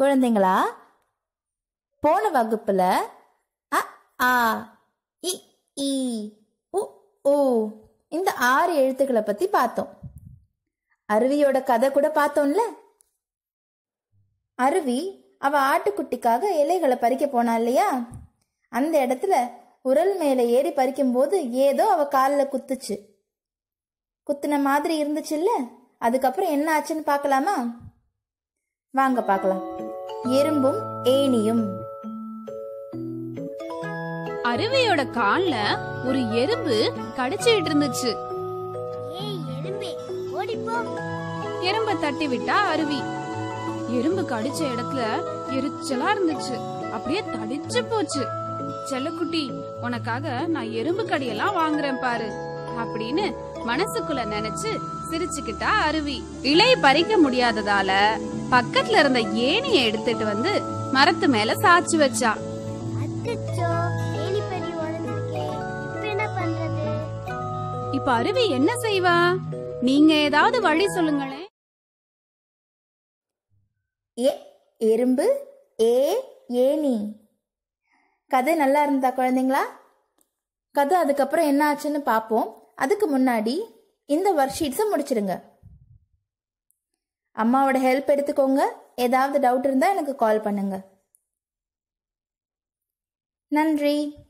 குழந்தைங்களா போன வகுப்புல அ ஆ இ ஈ உ ஊ இந்த ஆறு எழுத்துக்களை பத்தி பார்த்தோம் அருவியோட கதை கூட பார்த்தோம்ல அருவி அவ ஆட்டுக்குட்டிக்காக இலைகளை பறிக்க போனா இல்லையா அந்த இடத்துல உரல் மேலே ஏறி பறிக்கும்போது ஏதோ அவ காலில் குத்துச்சு குத்துன மாதிரி இருந்துச்சுல்ல அதுக்கப்புறம் என்ன ஆச்சுன்னு பார்க்கலாமா வாங்க பார்க்கலாம் எறும்பும் ஏனியும் அருவியோட கால்ல ஒரு எறும்பு கடிச்சுக்கிட்டு இருந்துச்சு ஏய் எறும்பே ஓடிப்போ எறும்ப தட்டி விட்டா அருவி எறும்பு கடிச்ச இடத்துல எரிச்சலா இருந்துச்சு அப்படியே தடிச்சு போச்சு செல்லக்குட்டி உனக்காக நான் எறும்பு கடியெல்லாம் வாங்குறேன் பாரு அப்படின்னு மனசுக்குள்ள நினைச்சு சிரிச்சுக்கிட்டா அருவி இலை பறிக்க முடியாததால பக்கத்துல இருந்த ஏணியை எடுத்துட்டு வந்து மரத்து மேல சாச்சு வச்சா அச்சச்சோ ஏனி பெரி உடஞ்சிருக்கே இப்ப என்ன பண்றது இப்ப அருவி என்ன செய்வா நீங்க ஏதாவது வழி சொல்லுங்களேன் ஏ எறும்பு ஏ ஏனி கதை நல்லா இருந்தா குழந்தைங்களா கதை அதுக்கப்புறம் என்ன ஆச்சுன்னு பார்ப்போம் அதுக்கு முன்னாடி இந்த ஒர்க் ஷீட்ஸை முடிச்சிடுங்க அம்மாவோட ஹெல்ப் எடுத்துக்கோங்க ஏதாவது டவுட் இருந்தால் எனக்கு கால் பண்ணுங்க நன்றி